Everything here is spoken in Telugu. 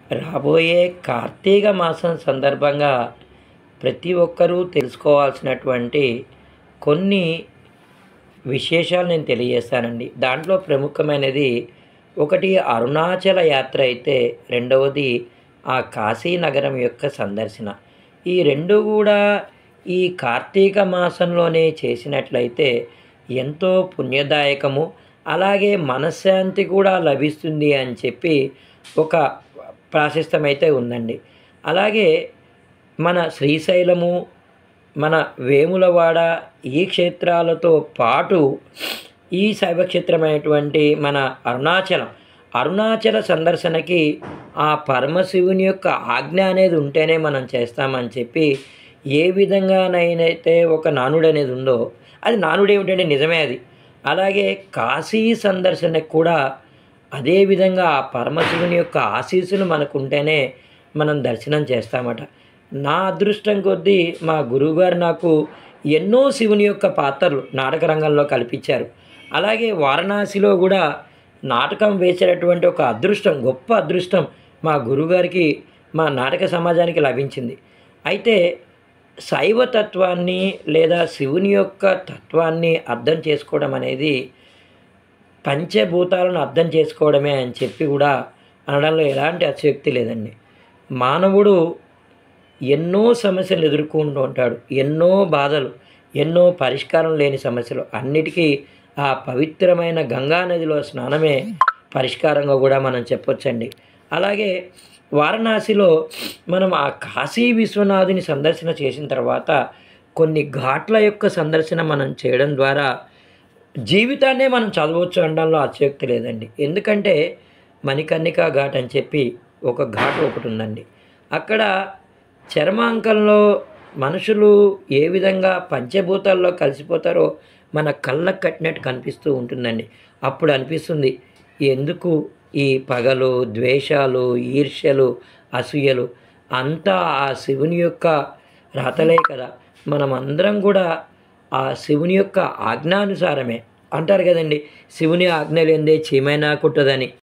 రాబోయే కార్తీక మాసం సందర్భంగా ప్రతి ఒక్కరూ తెలుసుకోవాల్సినటువంటి కొన్ని విశేషాలు నేను తెలియజేస్తానండి దాంట్లో ప్రముఖమైనది ఒకటి అరుణాచల యాత్ర అయితే రెండవది ఆ కాశీ నగరం యొక్క సందర్శన ఈ రెండు కూడా ఈ కార్తీక మాసంలోనే చేసినట్లయితే ఎంతో పుణ్యదాయకము అలాగే మనశ్శాంతి కూడా లభిస్తుంది అని చెప్పి ఒక ప్రాశస్తం అయితే ఉందండి అలాగే మన శ్రీశైలము మన వేములవాడ ఈ క్షేత్రాలతో పాటు ఈ శైవక్షేత్రమైనటువంటి మన అరుణాచలం అరుణాచల సందర్శనకి ఆ పరమశివుని యొక్క ఆజ్ఞ అనేది ఉంటేనే మనం చేస్తామని చెప్పి ఏ విధంగానైతే ఒక నానుడు అనేది ఉందో అది నానుడు ఏమిటంటే నిజమే అది అలాగే కాశీ సందర్శనకు కూడా అదేవిధంగా ఆ పరమశివుని యొక్క ఆశీస్సులు మనకు ఉంటేనే మనం దర్శనం చేస్తామట నా అదృష్టం కొద్దీ మా గురువుగారు నాకు ఎన్నో శివుని యొక్క పాత్రలు నాటక రంగంలో కల్పించారు అలాగే వారణాసిలో కూడా నాటకం వేసేటటువంటి ఒక అదృష్టం గొప్ప అదృష్టం మా గురువుగారికి మా నాటక సమాజానికి లభించింది అయితే శైవ తత్వాన్ని లేదా శివుని యొక్క తత్వాన్ని అర్థం చేసుకోవడం అనేది పంచభూతాలను అర్థం చేసుకోవడమే అని చెప్పి కూడా అనడంలో ఎలాంటి అతిశక్తి లేదండి మానవుడు ఎన్నో సమస్యలు ఎదుర్కొంటూ ఉంటాడు ఎన్నో బాధలు ఎన్నో పరిష్కారం లేని సమస్యలు అన్నిటికీ ఆ పవిత్రమైన గంగా నదిలో స్నానమే పరిష్కారంగా కూడా మనం చెప్పొచ్చండి అలాగే వారణాసిలో మనం ఆ కాశీ విశ్వనాథుని సందర్శన చేసిన తర్వాత కొన్ని ఘాట్ల యొక్క సందర్శన మనం చేయడం ద్వారా జీవితాన్నే మనం చదవచ్చు అనడంలో అతిశక్తి లేదండి ఎందుకంటే మణికర్ణికా ఘాట్ అని చెప్పి ఒక ఘాట్ ఒకటి ఉందండి అక్కడ చర్మాంకంలో మనుషులు ఏ విధంగా పంచభూతాల్లో కలిసిపోతారో మన కళ్ళకు కట్టినట్టు కనిపిస్తూ ఉంటుందండి అప్పుడు అనిపిస్తుంది ఎందుకు ఈ పగలు ద్వేషాలు ఈర్ష్యలు అసూయలు అంతా ఆ శివుని యొక్క రాతలే కదా మనం అందరం కూడా ఆ శివుని యొక్క ఆజ్ఞానుసారమే అంటారు కదండి శివుని ఆజ్ఞ లేదే చీమైనా కుట్టదని